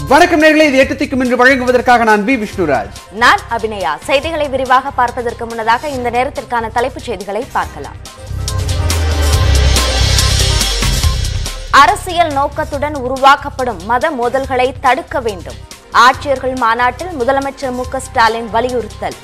வணக்கம் நேர்களே இது எட்டு திக்கும் என்று வழங்குவதற்காக நான் வி விஷ்ணுராஜ் நான் அபிநயா செய்திகளை விரிவாக பார்ப்பதற்கு முன்னதாக இந்த நேரத்திற்கான தலைப்புச் செய்திகளை பார்க்கலாம் அரசியல் நோக்கத்துடன் உருவாக்கப்படும் மத மோதல்களை தடுக்க வேண்டும் ஆட்சியர்கள் மாநாட்டில் முதலமைச்சர் மு க ஸ்டாலின் வலியுறுத்தல்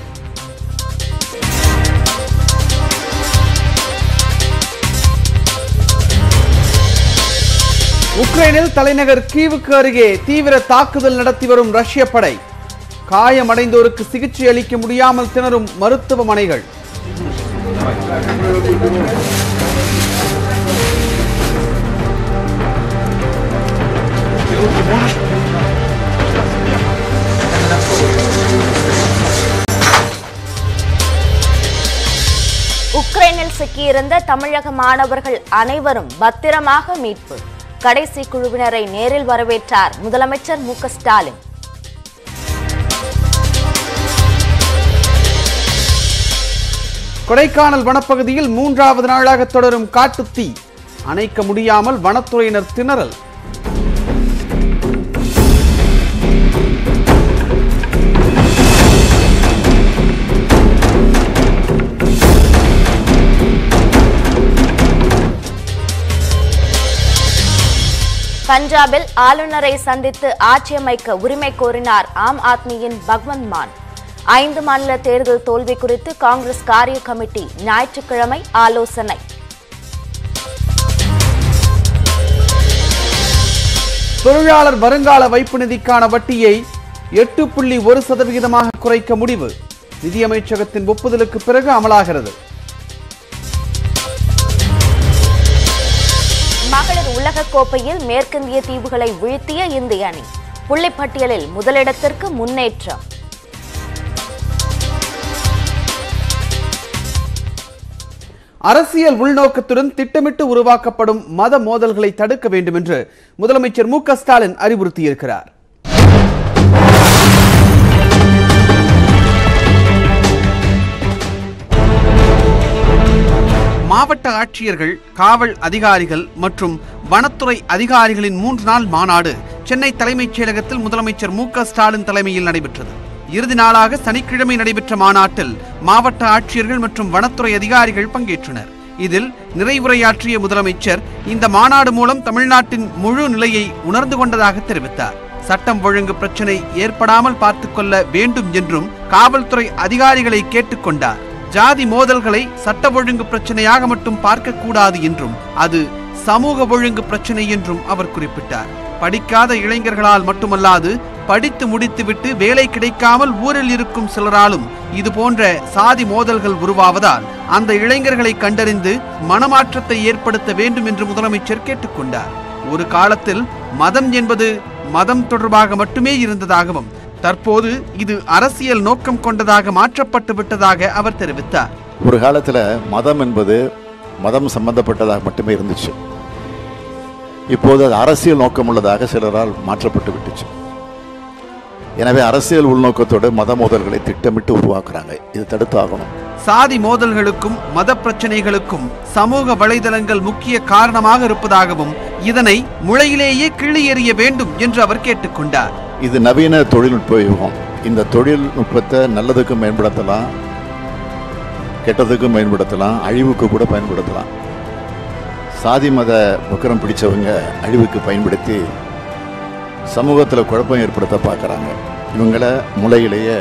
உக்ரைனில் தலைநகர் கீவுக்கு அருகே தீவிர தாக்குதல் நடத்தி வரும் ரஷ்ய படை காயமடைந்தோருக்கு சிகிச்சை அளிக்க முடியாமல் திணறும் மருத்துவமனைகள் உக்ரைனில் சிக்கியிருந்த தமிழக மாணவர்கள் அனைவரும் பத்திரமாக மீட்பு கடைசி குழுவினரை நேரில் வரவேற்றார் முதலமைச்சர் மு க ஸ்டாலின் கொடைக்கானல் வனப்பகுதியில் மூன்றாவது நாளாக தொடரும் காட்டுத் தீ அணைக்க முடியாமல் வனத்துறையினர் திணறல் பஞ்சாபில் ஆளுநரை சந்தித்து ஆட்சி அமைக்க உரிமை கோரினார் ஆம் ஆத்மியின் பகவந்த் மான் ஐந்து மாநில தேர்தல் தோல்வி குறித்து காங்கிரஸ் காரிய கமிட்டி ஞாயிற்றுக்கிழமை ஆலோசனை தொழிலாளர் வருங்கால வைப்பு நிதிக்கான வட்டியை எட்டு புள்ளி ஒரு சதவிகிதமாக குறைக்க முடிவு நிதியமைச்சகத்தின் ஒப்புதலுக்கு பிறகு அமலாகிறது மகளிர் உலகக் கோப்பையில் மேற்கிந்திய தீவுகளை வீழ்த்திய இந்திய அணி புள்ளிப்பட்டியலில் முதலிடத்திற்கு முன்னேற்றம் அரசியல் உள்நோக்கத்துடன் திட்டமிட்டு உருவாக்கப்படும் மத மோதல்களை தடுக்க வேண்டும் என்று முதலமைச்சர் மு க ஸ்டாலின் அறிவுறுத்தியிருக்கிறார் மாவட்ட ஆட்சியர்கள் காவல் அதிகாரிகள் மற்றும் வனத்துறை அதிகாரிகளின் மூன்று நாள் மாநாடு சென்னை தலைமைச் செயலகத்தில் முதலமைச்சர் மு க ஸ்டாலின் தலைமையில் நடைபெற்றது இறுதி நாளாக சனிக்கிழமை நடைபெற்ற மாநாட்டில் மாவட்ட ஆட்சியர்கள் மற்றும் வனத்துறை அதிகாரிகள் பங்கேற்றனர் இதில் நிறைவுரையாற்றிய முதலமைச்சர் இந்த மாநாடு மூலம் தமிழ்நாட்டின் முழு நிலையை உணர்ந்து கொண்டதாக தெரிவித்தார் சட்டம் ஒழுங்கு பிரச்சனை ஏற்படாமல் பார்த்துக் கொள்ள வேண்டும் என்றும் காவல்துறை அதிகாரிகளை கேட்டுக்கொண்டார் ஜாதி மோதல்களை சட்ட ஒழுங்கு பிரச்சனையாக மட்டும் பார்க்க கூடாது என்றும் அது சமூக ஒழுங்கு பிரச்சனை என்றும் அவர் குறிப்பிட்டார் படிக்காத இளைஞர்களால் மட்டுமல்லாது படித்து முடித்துவிட்டு வேலை கிடைக்காமல் ஊரில் இருக்கும் சிலராலும் இது போன்ற சாதி மோதல்கள் உருவாவதால் அந்த இளைஞர்களை கண்டறிந்து மனமாற்றத்தை ஏற்படுத்த வேண்டும் என்று முதலமைச்சர் கேட்டுக்கொண்டார் ஒரு காலத்தில் மதம் என்பது மதம் தொடர்பாக மட்டுமே இருந்ததாகவும் தற்போது இது அரசியல் நோக்கம் கொண்டதாக மாற்றப்பட்டு விட்டதாக அவர் தெரிவித்தார் ஒரு காலத்தில் மதம் என்பது மதம் சம்பந்தப்பட்டதாக மட்டுமே இருந்துச்சு இப்போது அது அரசியல் நோக்கம் உள்ளதாக சிலரால் மாற்றப்பட்டு விட்டுச்சு எனவே அரசியல் உள்நோக்கத்தோடு மத மோதல்களை திட்டமிட்டு உருவாக்குறாங்க இது தடுத்து ஆகணும் சாதி மோதல்களுக்கும் மத பிரச்சனைகளுக்கும் சமூக வலைதளங்கள் முக்கிய காரணமாக இருப்பதாகவும் இதனை முளையிலேயே கிள்ளி எறிய வேண்டும் என்று அவர் கேட்டுக்கொண்டார் இது நவீன தொழில்நுட்ப யுகம் இந்த தொழில்நுட்பத்தை நல்லதுக்கும் பயன்படுத்தலாம் கெட்டதுக்கும் பயன்படுத்தலாம் அழிவுக்கு கூட பயன்படுத்தலாம் சாதி மத வக்கரம் பிடிச்சவங்க அழிவுக்கு பயன்படுத்தி சமூகத்தில் குழப்பம் ஏற்படுத்த பார்க்குறாங்க இவங்கள முளையிலேயே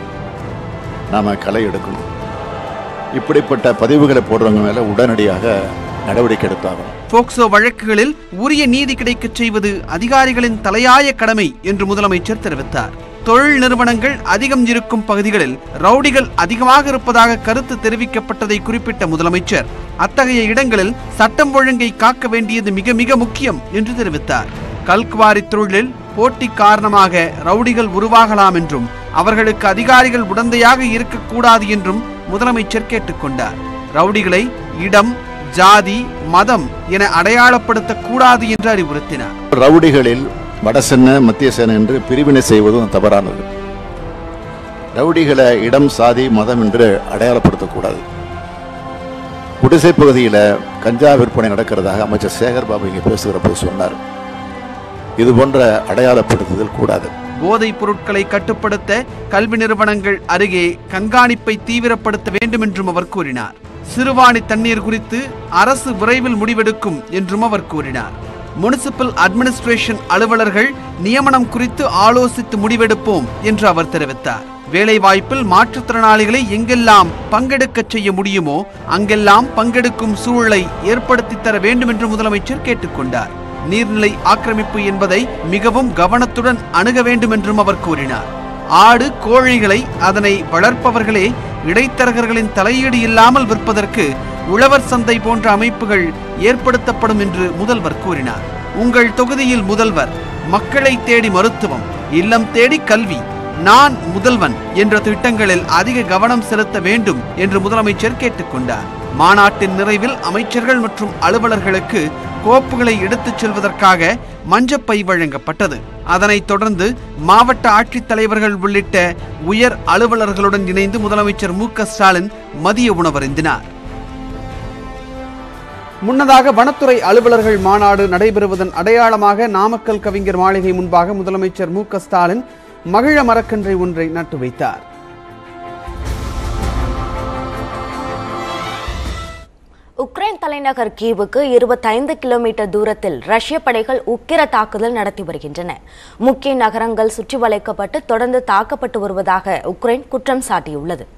நாம் களை எடுக்கணும் இப்படிப்பட்ட பதிவுகளை போடுறவங்க மேலே உடனடியாக நடவடிக்கை எடுத்தாகணும் போக்சோ வழக்குகளில் உரிய நீதி கிடைக்கச் செய்வது அதிகாரிகளின் தலையாய கடமை என்று முதலமைச்சர் தெரிவித்தார் தொழில் நிறுவனங்கள் அதிகம் இருக்கும் பகுதிகளில் ரவுடிகள் அதிகமாக இருப்பதாக கருத்து தெரிவிக்கப்பட்டதை குறிப்பிட்ட முதலமைச்சர் அத்தகைய இடங்களில் சட்டம் ஒழுங்கை காக்க வேண்டியது மிக மிக முக்கியம் என்று தெரிவித்தார் கல்குவாரி தொழிலில் போட்டி காரணமாக ரவுடிகள் உருவாகலாம் என்றும் அவர்களுக்கு அதிகாரிகள் உடந்தையாக இருக்கக்கூடாது என்றும் முதலமைச்சர் கேட்டுக்கொண்டார் ரவுடிகளை இடம் ஜாதி மதம் என அடையாளப்படுத்தக் கூடாது என்று அறிவுறுத்தினார் ரவுடிகளில் வடசென்ன மத்திய சேனை என்று பிரிவினை செய்வதும் தவறானது ரவுடிகளை இடம் சாதி மதம் என்று அடையாளப்படுத்தக்கூடாது குடிசை பகுதியில் கஞ்சா விற்பனை நடக்கிறதாக அமைச்சர் சேகர் பாபு இங்கே பேசுகிற போது சொன்னார் இது போன்ற அடையாளப்படுத்துதல் கூடாது போதைப் பொருட்களை கட்டுப்படுத்த கல்வி நிறுவனங்கள் அருகே கண்காணிப்பை தீவிரப்படுத்த வேண்டும் என்றும் அவர் கூறினார் சிறுவாணி தண்ணீர் குறித்து அரசு விரைவில் முடிவெடுக்கும் என்றும் அவர் கூறினார் முனிசிபல் அட்மினிஸ்ட்ரேஷன் அலுவலர்கள் நியமனம் குறித்து ஆலோசித்து முடிவெடுப்போம் என்று அவர் தெரிவித்தார் வேலைவாய்ப்பில் மாற்றுத்திறனாளிகளை எங்கெல்லாம் பங்கெடுக்கச் செய்ய முடியுமோ அங்கெல்லாம் பங்கெடுக்கும் சூழலை ஏற்படுத்தி தர வேண்டும் என்று முதலமைச்சர் கேட்டுக்கொண்டார் நீர்நிலை ஆக்கிரமிப்பு என்பதை மிகவும் கவனத்துடன் அணுக வேண்டும் என்றும் அவர் கூறினார் ஆடு கோழிகளை அதனை வளர்ப்பவர்களே இடைத்தரகர்களின் தலையீடு இல்லாமல் விற்பதற்கு உழவர் சந்தை போன்ற அமைப்புகள் ஏற்படுத்தப்படும் என்று முதல்வர் கூறினார் உங்கள் தொகுதியில் முதல்வர் மக்களை தேடி மருத்துவம் இல்லம் தேடி கல்வி நான் முதல்வன் என்ற திட்டங்களில் அதிக கவனம் செலுத்த வேண்டும் என்று முதலமைச்சர் கேட்டுக்கொண்டார் மாநாட்டின் நிறைவில் அமைச்சர்கள் மற்றும் அலுவலர்களுக்கு கோப்புகளை எடுத்துச் செல்வதற்காக மஞ்சப்பை வழங்கப்பட்டது அதனைத் தொடர்ந்து மாவட்ட ஆட்சித்தலைவர்கள் உள்ளிட்ட உயர் அலுவலர்களுடன் இணைந்து முதலமைச்சர் மு க ஸ்டாலின் மதிய உணவருந்தினார் முன்னதாக வனத்துறை அலுவலர்கள் மாநாடு நடைபெறுவதன் அடையாளமாக நாமக்கல் கவிஞர் மாளிகை முன்பாக முதலமைச்சர் மு க ஸ்டாலின் மகிழ மரக்கன்றை ஒன்றை நட்டு வைத்தார் உக்ரைன் தலைநகர் கீவுக்கு இருபத்தைந்து கிலோமீட்டர் தூரத்தில் ரஷ்ய படைகள் உக்கிர தாக்குதல் நடத்தி வருகின்றன முக்கிய நகரங்கள் சுற்றி வளைக்கப்பட்டு தொடர்ந்து தாக்கப்பட்டு வருவதாக உக்ரைன் குற்றம் சாட்டியுள்ளது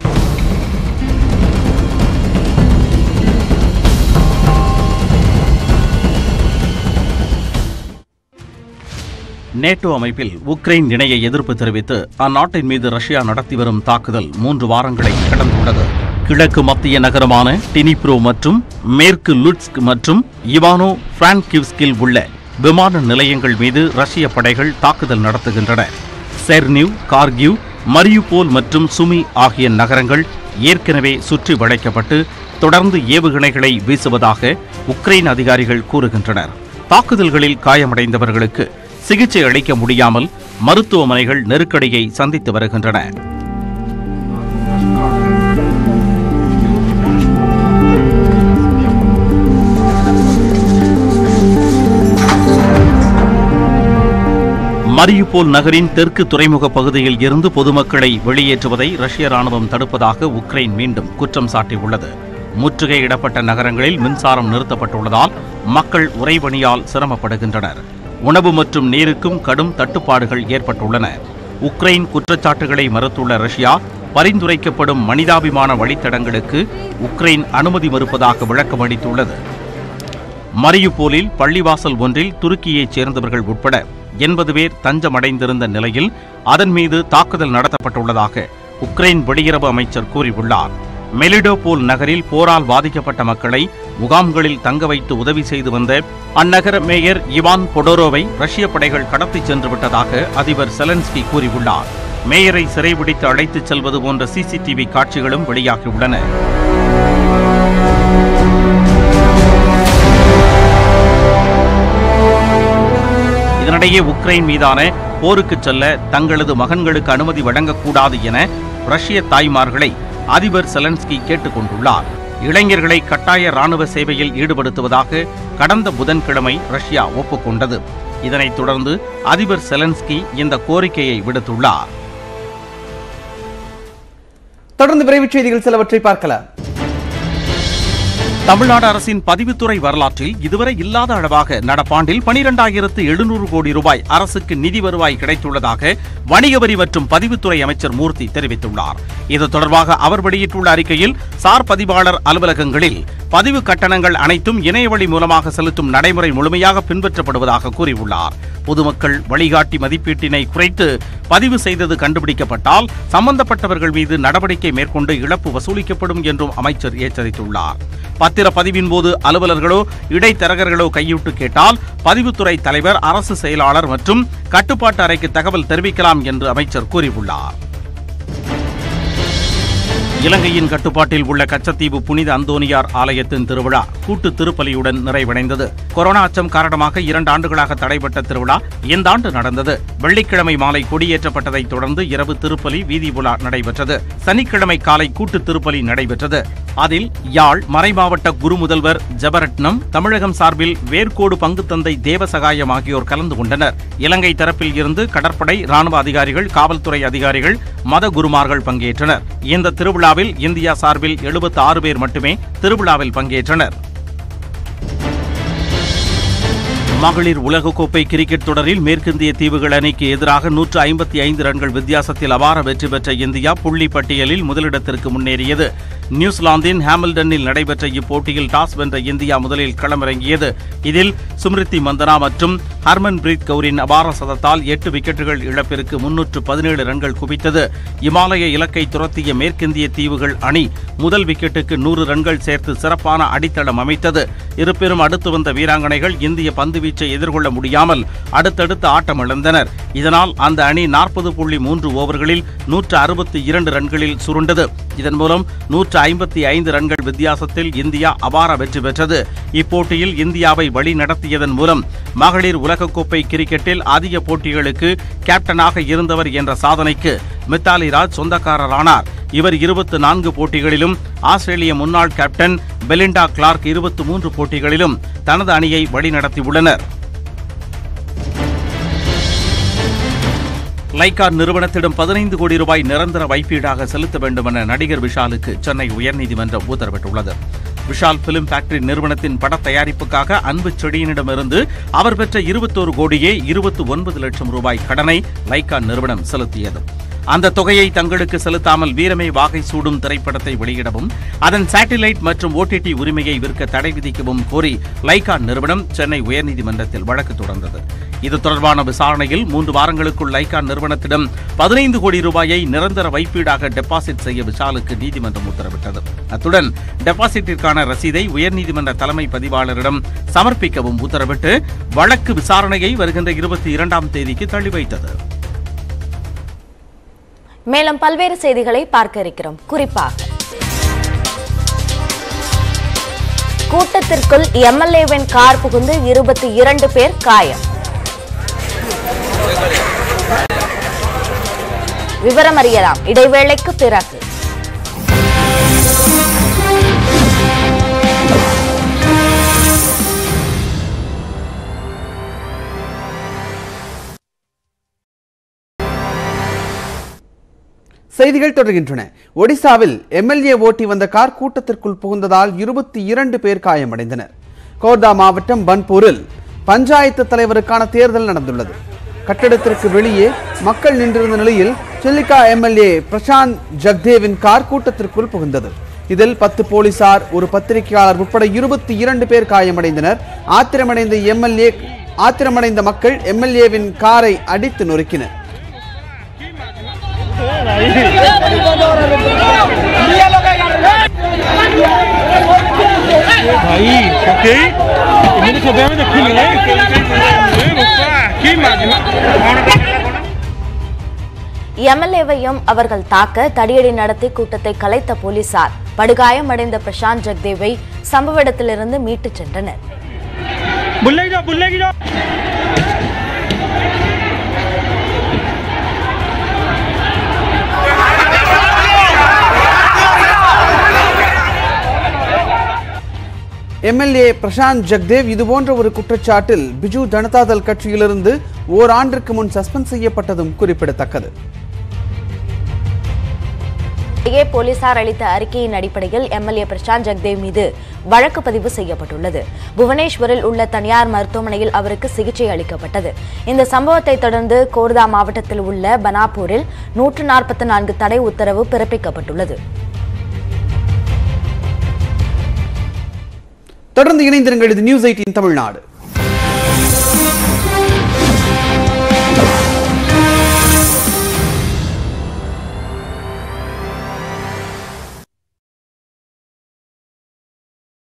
நேட்டோ அமைப்பில் உக்ரைன் இணைய எதிர்ப்பு தெரிவித்து அந்நாட்டின் மீது ரஷ்யா நடத்தி வரும் தாக்குதல் மூன்று வாரங்களை கடந்துள்ளது கிழக்கு மத்திய நகரமான டினிப்ரோ மற்றும் மேற்கு லுட்ஸ்க் மற்றும் இவானோ பிரான்கிவ்ஸ்கில் உள்ள விமான நிலையங்கள் மீது ரஷ்ய படைகள் தாக்குதல் நடத்துகின்றன செர்னிவ் கார்கிவ் மரியுபோல் மற்றும் சுமி ஆகிய நகரங்கள் ஏற்கனவே சுற்றி வளைக்கப்பட்டு தொடர்ந்து ஏவுகணைகளை வீசுவதாக உக்ரைன் அதிகாரிகள் கூறுகின்றனர் தாக்குதல்களில் காயமடைந்தவர்களுக்கு சிகிச்சை அளிக்க முடியாமல் மருத்துவமனைகள் நெருக்கடியை சந்தித்து வருகின்றன மரியுபோல் நகரின் தெற்கு துறைமுக பகுதியில் இருந்து பொதுமக்களை வெளியேற்றுவதை ரஷ்ய ராணுவம் தடுப்பதாக உக்ரைன் மீண்டும் குற்றம் சாட்டியுள்ளது முற்றுகையிடப்பட்ட நகரங்களில் மின்சாரம் நிறுத்தப்பட்டுள்ளதால் மக்கள் உறைபனியால் சிரமப்படுகின்றனர் உணவு மற்றும் நீருக்கும் கடும் தட்டுப்பாடுகள் ஏற்பட்டுள்ளன உக்ரைன் குற்றச்சாட்டுகளை மறுத்துள்ள ரஷ்யா பரிந்துரைக்கப்படும் மனிதாபிமான வழித்தடங்களுக்கு உக்ரைன் அனுமதி மறுப்பதாக விளக்கமளித்துள்ளது மரியுபோலில் பள்ளிவாசல் ஒன்றில் துருக்கியைச் சேர்ந்தவர்கள் உட்பட எண்பது பேர் தஞ்சமடைந்திருந்த நிலையில் அதன் மீது தாக்குதல் நடத்தப்பட்டுள்ளதாக உக்ரைன் வெளியுறவு அமைச்சர் கூறியுள்ளார் மெலிடோபோல் நகரில் போரால் பாதிக்கப்பட்ட மக்களை முகாம்களில் தங்க வைத்து உதவி செய்து வந்த அந்நகர மேயர் இவான் பொடோரோவை ரஷ்ய படைகள் கடத்திச் சென்று விட்டதாக அதிபர் செலன்ஸ்கி கூறியுள்ளார் மேயரை சிறைபிடித்து அழைத்துச் செல்வது போன்ற சிசிடிவி காட்சிகளும் வெளியாகியுள்ளன இதனிடையே உக்ரைன் மீதான போருக்கு செல்ல தங்களது மகன்களுக்கு அனுமதி வழங்கக்கூடாது என ரஷ்ய தாய்மார்களை அதிபர் செலன்ஸ்கி கேட்டுக் கொண்டுள்ளார் இளைஞர்களை கட்டாய ராணுவ சேவையில் ஈடுபடுத்துவதாக கடந்த புதன்கிழமை ரஷ்யா ஒப்புக்கொண்டது இதனைத் தொடர்ந்து அதிபர் செலன்ஸ்கி இந்த கோரிக்கையை விடுத்துள்ளார் தொடர்ந்து விரைவுச் செய்திகள் சிலவற்றை பார்க்கலாம் தமிழ்நாடு அரசின் பதிவுத்துறை வரலாற்றில் இதுவரை இல்லாத அளவாக நடப்பாண்டில் பனிரெண்டாயிரத்து எழுநூறு கோடி ரூபாய் அரசுக்கு நிதி வருவாய் கிடைத்துள்ளதாக வணிக வரி மற்றும் பதிவுத்துறை அமைச்சர் மூர்த்தி தெரிவித்துள்ளார் இது தொடர்பாக அவர் வெளியிட்டுள்ள அறிக்கையில் சார் பதிவாளர் அலுவலகங்களில் பதிவு கட்டணங்கள் அனைத்தும் இணையவழி மூலமாக செலுத்தும் நடைமுறை முழுமையாக பின்பற்றப்படுவதாக கூறியுள்ளார் பொதுமக்கள் வழிகாட்டி மதிப்பீட்டினை குறைத்து பதிவு செய்தது கண்டுபிடிக்கப்பட்டால் சம்பந்தப்பட்டவர்கள் மீது நடவடிக்கை மேற்கொண்டு இழப்பு வசூலிக்கப்படும் என்றும் அமைச்சர் எச்சரித்துள்ளார் பத்திர பதிவின் போது அலுவலர்களோ இடைத்தரகர்களோ கையூட்டு கேட்டால் பதிவுத்துறை தலைவர் அரசு செயலாளர் மற்றும் கட்டுப்பாட்டு அறைக்கு தகவல் தெரிவிக்கலாம் என்று அமைச்சர் கூறியுள்ளார் இலங்கையின் கட்டுப்பாட்டில் உள்ள கச்சத்தீவு புனித அந்தோனியார் ஆலயத்தின் திருவிழா கூட்டு திருப்பலியுடன் நிறைவடைந்தது கொரோனா அச்சம் காரணமாக இரண்டு ஆண்டுகளாக தடைபட்ட திருவிழா இந்த ஆண்டு நடந்தது வெள்ளிக்கிழமை மாலை கொடியேற்றப்பட்டதைத் தொடர்ந்து இரவு திருப்பலி வீதி உலா நடைபெற்றது சனிக்கிழமை காலை கூட்டு திருப்பலி நடைபெற்றது அதில் யாழ் மறைமாவட்ட குரு முதல்வர் ஜபரட்னம் தமிழகம் சார்பில் வேர்க்கோடு பங்குத்தந்தை தேவசகாயம் ஆகியோர் கலந்து கொண்டனர் இலங்கை தரப்பில் இருந்து கடற்படை ராணுவ அதிகாரிகள் காவல்துறை அதிகாரிகள் மத குருமார்கள் பங்கேற்றனர் இந்த திருவிழாவில் இந்தியா சார்பில் எழுபத்தி ஆறு பேர் மட்டுமே திருவிழாவில் பங்கேற்றனர் மகளிர் உலகக்கோப்பை கிரிக்கெட் தொடரில் மேற்கிந்திய தீவுகள் அணிக்கு எதிராக நூற்று ஐம்பத்தி ஐந்து ரன்கள் வித்தியாசத்தில் அபார வெற்றி பெற்ற இந்தியா புள்ளி பட்டியலில் முதலிடத்திற்கு முன்னேறியது நியூசிலாந்தின் ஹாமில்டனில் நடைபெற்ற இப்போட்டியில் டாஸ் வென்ற இந்தியா முதலில் களமிறங்கியது இதில் சும்ரித்தி மந்தனா மற்றும் ஹர்மன் பிரீத் கவுரின் அபார சதத்தால் எட்டு விக்கெட்டுகள் இழப்பிற்கு முன்னூற்று பதினேழு ரன்கள் குவித்தது இமாலய இலக்கை துரத்திய மேற்கிந்திய தீவுகள் அணி முதல் விக்கெட்டுக்கு நூறு ரன்கள் சேர்த்து சிறப்பான அடித்தளம் அமைத்தது இருப்பினும் அடுத்து வந்த வீராங்கனைகள் இந்திய பந்துவீச்சை எதிர்கொள்ள முடியாமல் அடுத்தடுத்து ஆட்டம் இழந்தனர் இதனால் அந்த அணி நாற்பது புள்ளி மூன்று ஓவர்களில் நூற்று அறுபத்தி இரண்டு ரன்களில் சுருண்டது இதன் மூலம் நூற்று ஐம்பத்தி ஐந்து ரன்கள் வித்தியாசத்தில் இந்தியா அபார வெற்றி பெற்றது இப்போட்டியில் இந்தியாவை வழி நடத்தியதன் மூலம் மகளிர் உலகக்கோப்பை கிரிக்கெட்டில் அதிக போட்டிகளுக்கு கேப்டனாக இருந்தவர் என்ற சாதனைக்கு மித்தாலி ராஜ் சொந்தக்காரரானார் இவர் இருபத்து நான்கு போட்டிகளிலும் ஆஸ்திரேலிய முன்னாள் கேப்டன் பெலிண்டா கிளார்க் இருபத்து மூன்று போட்டிகளிலும் தனது அணியை வழிநடத்தியுள்ளனர் லைகா நிறுவனத்திடம் பதினைந்து கோடி ரூபாய் நிரந்தர வைப்பீடாக செலுத்த வேண்டும் என நடிகர் விஷாலுக்கு சென்னை உயர்நீதிமன்றம் உத்தரவிட்டுள்ளது விஷால் பிலிம் ஃபேக்டரி நிறுவனத்தின் பட தயாரிப்புக்காக அன்பு செடியினிடமிருந்து அவர் பெற்ற இருபத்தோரு கோடியே இருபத்தி ஒன்பது லட்சம் ரூபாய் கடனை லைகா நிறுவனம் செலுத்தியது அந்த தொகையை தங்களுக்கு செலுத்தாமல் வீரமே வாகை சூடும் திரைப்படத்தை வெளியிடவும் அதன் சேட்டிலைட் மற்றும் ஓடிடி உரிமையை விற்க தடை விதிக்கவும் கோரி லைகா நிறுவனம் சென்னை உயர்நீதிமன்றத்தில் வழக்கு தொடர்ந்தது இது தொடர்பான விசாரணையில் மூன்று வாரங்களுக்குள் லைகா நிறுவனத்திடம் பதினைந்து கோடி ரூபாயை நிரந்தர வைப்பீடாக டெபாசிட் செய்ய விஷாலுக்கு நீதிமன்றம் உத்தரவிட்டது அத்துடன் டெபாசிட்டிற்கான ரசீதை உயர்நீதிமன்ற தலைமை பதிவாளரிடம் சமர்ப்பிக்கவும் உத்தரவிட்டு வழக்கு விசாரணையை வருகின்ற இருபத்தி இரண்டாம் தேதிக்கு தள்ளி வைத்தது மேலும் பல்வேறு செய்திகளை பார்க்க இருக்கிறோம் குறிப்பாக கூட்டத்திற்குள் எம்எல்ஏவின் கார் புகுந்து இருபத்தி இரண்டு பேர் காயம் விவரம் அறியலாம் இடைவேளைக்கு பிறகு செய்திகள் தொடர்கின்றன ஒடிசாவில் எம்எல்ஏ ஓட்டி வந்த கார் கூட்டத்திற்குள் புகுந்ததால் இருபத்தி இரண்டு பேர் காயமடைந்தனர் கோர்தா மாவட்டம் பன்பூரில் பஞ்சாயத்து தலைவருக்கான தேர்தல் நடந்துள்ளது கட்டடத்திற்கு வெளியே மக்கள் நின்றிருந்த நிலையில் சில்லிகா எம்எல்ஏ பிரசாந்த் ஜக்தேவின் கார் கூட்டத்திற்குள் புகுந்தது இதில் பத்து போலீசார் ஒரு பத்திரிகையாளர் உட்பட இருபத்தி இரண்டு பேர் காயமடைந்தனர் ஆத்திரமடைந்த எம்எல்ஏ ஆத்திரமடைந்த மக்கள் எம்எல்ஏவின் காரை அடித்து நொறுக்கினர் भाई ओके मैंने सोचा मैं देखी नहीं की मार எம்எல்ஏவையும் அவர்கள் தாக்க தடியடி நடத்தி கூட்டத்தை கலைத்த போலீசார் படுகாயமடைந்த பிரசாந்த் ஜக்தேவை சம்பவ இடத்திலிருந்து மீட்டுச் சென்றனர் बुल्ले की जाओ बुल्ले की जाओ எம்எல்ஏ பிரசாந்த் ஜக்தேவ் இதுபோன்ற ஒரு குற்றச்சாட்டில் பிஜு ஜனதாதள் கட்சியிலிருந்து ஓராண்டிற்கு முன் சஸ்பெண்ட் செய்யப்பட்டதும் குறிப்பிடத்தக்கது இடையே போலீசார் அளித்த அறிக்கையின் அடிப்படையில் எம்எல்ஏ பிரசாந்த் ஜக்தேவ் மீது வழக்கு பதிவு செய்யப்பட்டுள்ளது புவனேஸ்வரில் உள்ள தனியார் மருத்துவமனையில் அவருக்கு சிகிச்சை அளிக்கப்பட்டது இந்த சம்பவத்தை தொடர்ந்து கோர்தா மாவட்டத்தில் உள்ள பனாப்பூரில் நூற்று நாற்பத்தி நான்கு தடை உத்தரவு பிறப்பிக்கப்பட்டுள்ளது தொடர்ந்து இணைந்திருங்கள் இது நியூஸ் எயிட்டின் தமிழ்நாடு